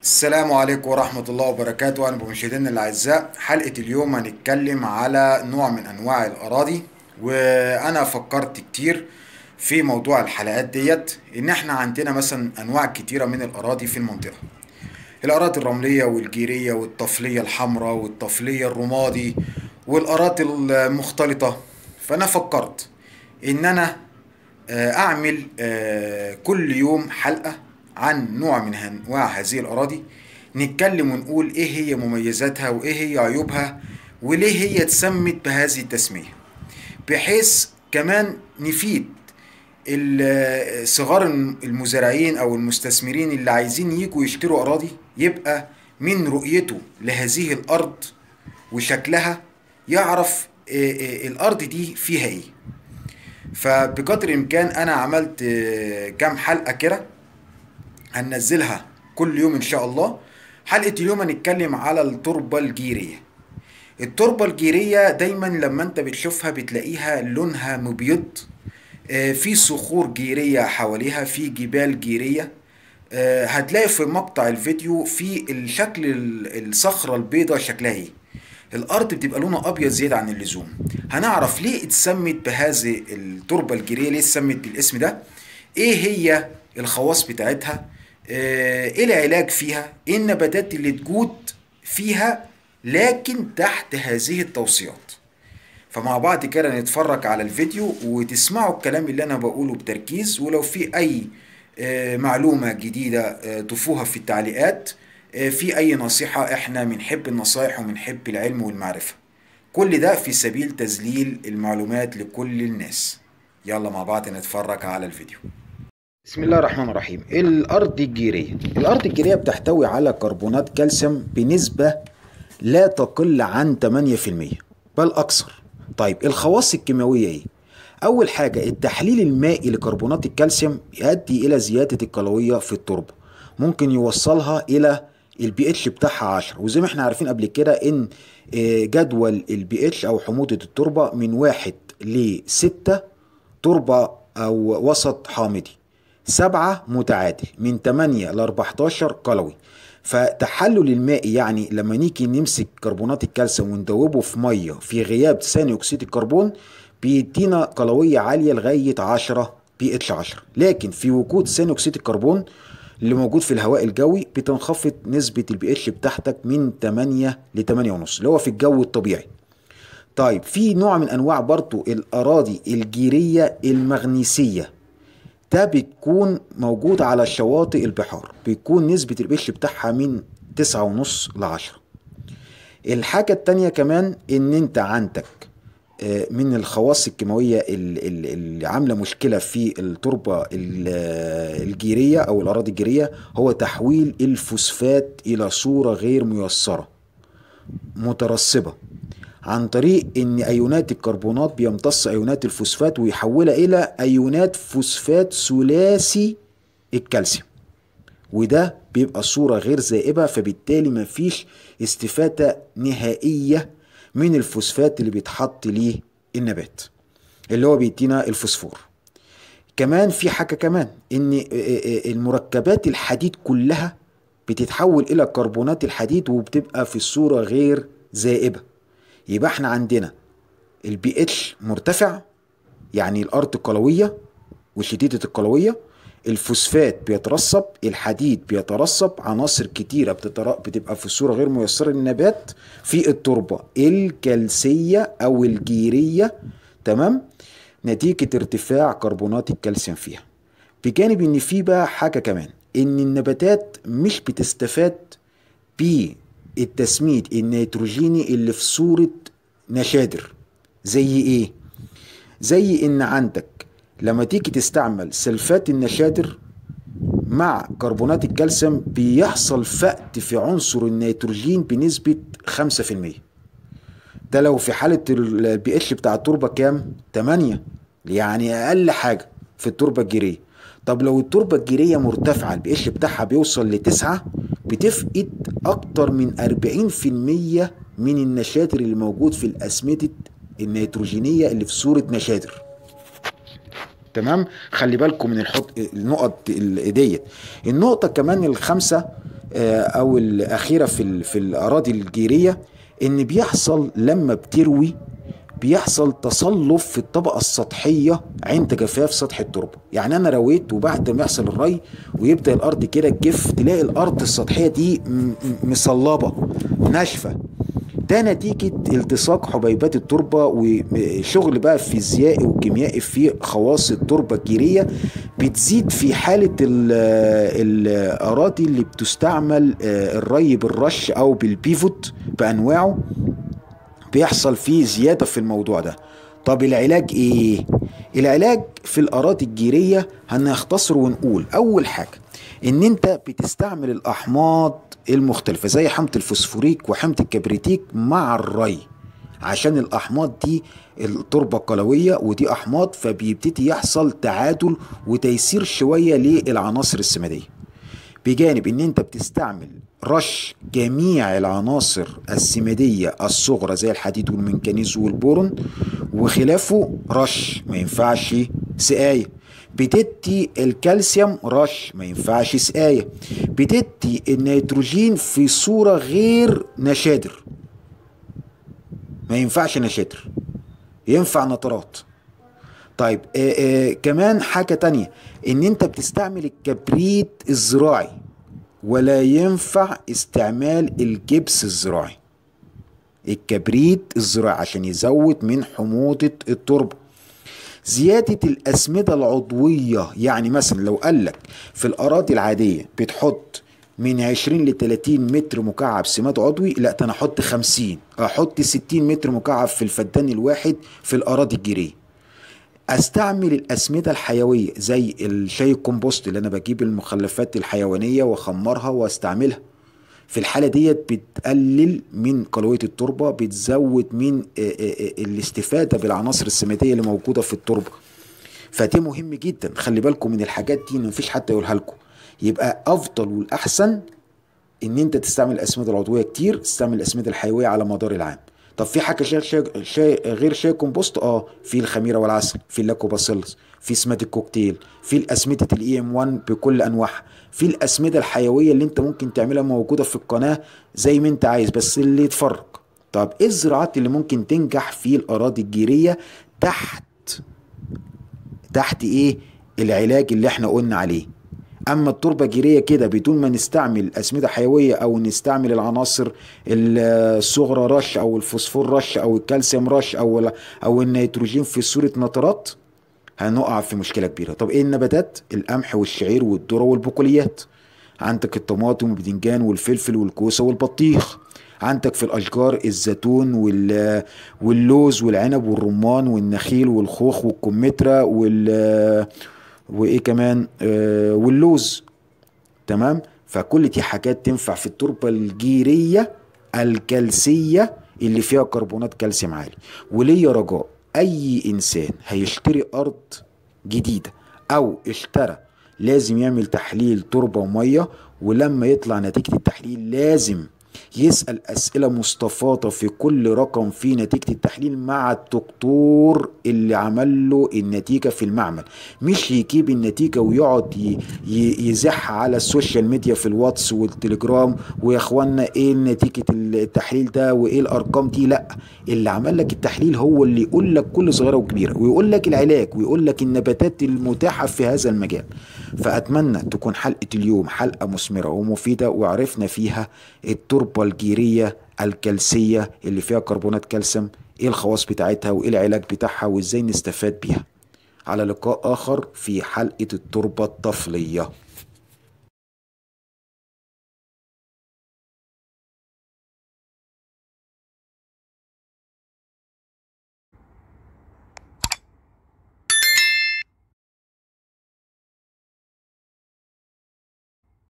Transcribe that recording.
السلام عليكم ورحمة الله وبركاته أنا بمشاهدينا الأعزاء حلقة اليوم هنتكلم على نوع من أنواع الأراضي وأنا فكرت كتير في موضوع الحلقات ديت إن إحنا عندنا مثلا أنواع كتيرة من الأراضي في المنطقة الأراضي الرملية والجيرية والطفلية الحمراء والطفلية الرمادي والأراضي المختلطة فأنا فكرت إن أنا آه، أعمل آه، كل يوم حلقة عن نوع من أنواع هذه الأراضي نتكلم ونقول إيه هي مميزاتها وإيه هي عيوبها وليه هي اتسمت بهذه التسمية بحيث كمان نفيد ال- صغار المزارعين أو المستثمرين اللي عايزين يجوا يشتروا أراضي يبقى من رؤيته لهذه الأرض وشكلها يعرف آه، آه، الأرض دي فيها إيه فبقدر الامكان انا عملت آه، كام حلقه كده هننزلها كل يوم ان شاء الله حلقه اليوم هنتكلم على التربه الجيريه التربه الجيريه دايما لما انت بتشوفها بتلاقيها لونها مبيض آه، في صخور جيريه حواليها في جبال جيريه آه، هتلاقي في مقطع الفيديو في الشكل ال- الصخره البيضاء شكلها ايه الارض بتبقى لونها ابيض زياده عن اللزوم هنعرف ليه اتسمت بهذه التربه الجيريه ليه اتسمت بالاسم ده ايه هي الخواص بتاعتها آه، ايه العلاج فيها ايه النباتات اللي تجود فيها لكن تحت هذه التوصيات فمع بعض كده نتفرج على الفيديو وتسمعوا الكلام اللي انا بقوله بتركيز ولو في اي آه، معلومة جديدة آه، ضيفوها في التعليقات آه، في اي نصيحة احنا بنحب النصايح وبنحب العلم والمعرفة كل ده في سبيل تذليل المعلومات لكل الناس يلا مع بعض نتفرج على الفيديو بسم الله الرحمن الرحيم الأرض الجيرية الأرض الجيرية بتحتوي على كربونات كالسيوم بنسبة لا تقل عن 8% بل أكثر طيب الخواص الكيميائية إيه؟ أول حاجة التحليل المائي لكربونات الكالسيوم يؤدي إلى زيادة القلوية في التربة ممكن يوصلها إلى البي اتش بتاعها 10 وزي ما احنا عارفين قبل كده ان آه، جدول البي اتش او حموضة التربة من واحد لستة تربة أو وسط حامضي سبعة متعادل من 8 ل 14 قلوي فتحلل المائي يعني لما نيجي نمسك كربونات الكالسيوم وندوبه في ميه في غياب ثاني اكسيد الكربون بيدينا قلويه عاليه لغايه 10 بي اتش 10 لكن في وجود ثاني اكسيد الكربون اللي موجود في الهواء الجوي بتنخفض نسبه البي اتش بتاعتك من 8 ل 8 ونص اللي هو في الجو الطبيعي طيب في نوع من انواع برضو الاراضي الجيريه المغنيسيه ده بتكون موجود على شواطئ البحار بيكون نسبة البش بتاعها من تسعة ونص لعشرة الحاجة التانية كمان ان انت عندك آه، من الخواص الكيماوية ال- ال- اللي عاملة مشكلة في التربة ال- آه، الجيرية او الاراضي الجيرية هو تحويل الفوسفات الى صورة غير ميسرة مترسبة عن طريق ان ايونات الكربونات بيمتص ايونات الفوسفات ويحولها الى ايونات فوسفات ثلاثي الكالسيوم وده بيبقى صورة غير زائبة فبالتالي مفيش استفادة نهائية من الفوسفات اللي بيتحط ليه النبات اللي هو بيدينا الفوسفور كمان في حاجة كمان ان المركبات الحديد كلها بتتحول الى كربونات الحديد وبتبقى في الصورة غير زائبة يبقى احنا عندنا البي اتش مرتفع يعني الارض قلوية وشديدة القلوية الفوسفات بيترسب الحديد بيترسب عناصر كتيرة بتتر... بتبقى في صورة غير ميسرة للنبات في التربة الكالسية أو الجيرية تمام نتيجة ارتفاع كربونات الكالسيوم فيها بجانب ان في بقى حاجة كمان ان النباتات مش بتستفاد بالتسميد النيتروجيني اللي في صورة نشادر زي ايه زي ان عندك لما تيجي تستعمل سلفات النشادر مع كربونات الكالسيوم بيحصل فقد في عنصر النيتروجين بنسبة 5% ده لو في حالة البي اتش بتاع التربة كام؟ 8 يعني أقل حاجة في التربة الجيرية طب لو التربة الجيرية مرتفعة البي اتش بتاعها بيوصل لتسعة بتفقد أكتر من 40% من النشاتر اللي موجود في الأسمدة النيتروجينية اللي في صورة نشاتر تمام خلي بالكم من الحط النقط ال- ديت النقطة كمان الخامسة آه، او الاخيره في ال- في الاراضي الجيريه ان بيحصل لما بتروي بيحصل تصلف في الطبقة السطحية عند جفاف سطح التربة يعني أنا رويت وبعد ما يحصل الري ويبدأ الأرض كده تجف تلاقي الأرض السطحية دي م- م- مصلبة ناشفة ده نتيجة التصاق حبيبات التربة وشغل بقى فيزيائي وكيميائي في خواص التربة الجيرية بتزيد في حالة ال- الأراضي اللي بتستعمل آه، الري بالرش أو بالبيفوت بأنواعه بيحصل فيه زيادة في الموضوع ده طب العلاج ايه العلاج في الاراضي الجيرية هنختصر ونقول اول حاجة ان انت بتستعمل الاحماض المختلفة زي حمض الفوسفوريك وحمض الكبريتيك مع الري عشان الاحماض دي التربة قلوية ودي احماض فبيبتدي يحصل تعادل وتيسير شوية للعناصر السمادية بجانب ان انت بتستعمل رش جميع العناصر السمادية الصغرى زي الحديد والمنجنيز والبورون وخلافه رش ما ينفعش سقاية بتدي الكالسيوم رش ما ينفعش سقاية بتدي النيتروجين في صورة غير نشادر ما ينفعش نشادر ينفع نترات طيب آه آه كمان حاجة تانية ان انت بتستعمل الكبريت الزراعي ولا ينفع استعمال الجبس الزراعي الكبريت الزراعي عشان يزود من حموضة التربة زيادة الأسمدة العضوية يعني مثلا لو قالك في الأراضي العادية بتحط من 20 ل 30 متر مكعب سماد عضوي لا ده انا احط 50 احط 60 متر مكعب في الفدان الواحد في الاراضي الجيريه استعمل الاسمده الحيويه زي الشاي الكومبوست اللي انا بجيب المخلفات الحيوانيه واخمرها واستعملها في الحاله ديت بتقلل من قلويه التربه بتزود من آه، آه، آه، الاستفاده بالعناصر السماديه اللي موجوده في التربه فده مهم جدا خلي بالكم من الحاجات دي ان مفيش حد يقولها لكم يبقى افضل والاحسن ان انت تستعمل الاسمده العضويه كتير تستعمل الاسمده الحيويه على مدار العام طب في حاجه شاي شاي شاي غير شاي كومبوست اه في الخميره والعسل في اللاكوباسيلس في سماد الكوكتيل في الاسمده الاي ام 1 بكل انواعها في الاسمده الحيويه اللي انت ممكن تعملها موجوده في القناه زي ما انت عايز بس اللي يتفرج طب ايه الزراعات اللي ممكن تنجح في الاراضي الجيريه تحت تحت ايه العلاج اللي احنا قلنا عليه اما التربه الجيريه كده بدون ما نستعمل اسمده حيويه او نستعمل العناصر الصغرى رش او الفوسفور رش او الكالسيوم رش او او النيتروجين في صوره نترات هنقع في مشكله كبيره طب ايه النباتات القمح والشعير والذره والبقوليات عندك الطماطم والبدنجان والفلفل والكوسه والبطيخ عندك في الاشجار الزيتون وال واللوز والعنب والرمان والنخيل والخوخ والكمثرى وال وايه كمان آه واللوز تمام فكل دي حاجات تنفع في التربه الجيريه الكلسيه اللي فيها كربونات كالسيوم عالي وليا رجاء اي انسان هيشتري ارض جديده او اشترى لازم يعمل تحليل تربه وميه ولما يطلع نتيجه التحليل لازم يسأل أسئلة مستفاضة في كل رقم في نتيجة التحليل مع الدكتور اللي عمل له النتيجة في المعمل مش يجيب النتيجة ويقعد يزحها على السوشيال ميديا في الواتس والتليجرام ويا اخوانا ايه نتيجة التحليل ده وايه الارقام دي لا اللي عمل لك التحليل هو اللي يقول لك كل صغيرة وكبيرة ويقول لك العلاج ويقول لك النباتات المتاحة في هذا المجال فأتمنى تكون حلقة اليوم حلقة مثمرة ومفيدة وعرفنا فيها التربة الجيرية الكلسية اللي فيها كربونات كالسيوم ايه الخواص بتاعتها وايه العلاج بتاعها وازاي نستفاد بيها على لقاء آخر في حلقة التربة الطفلية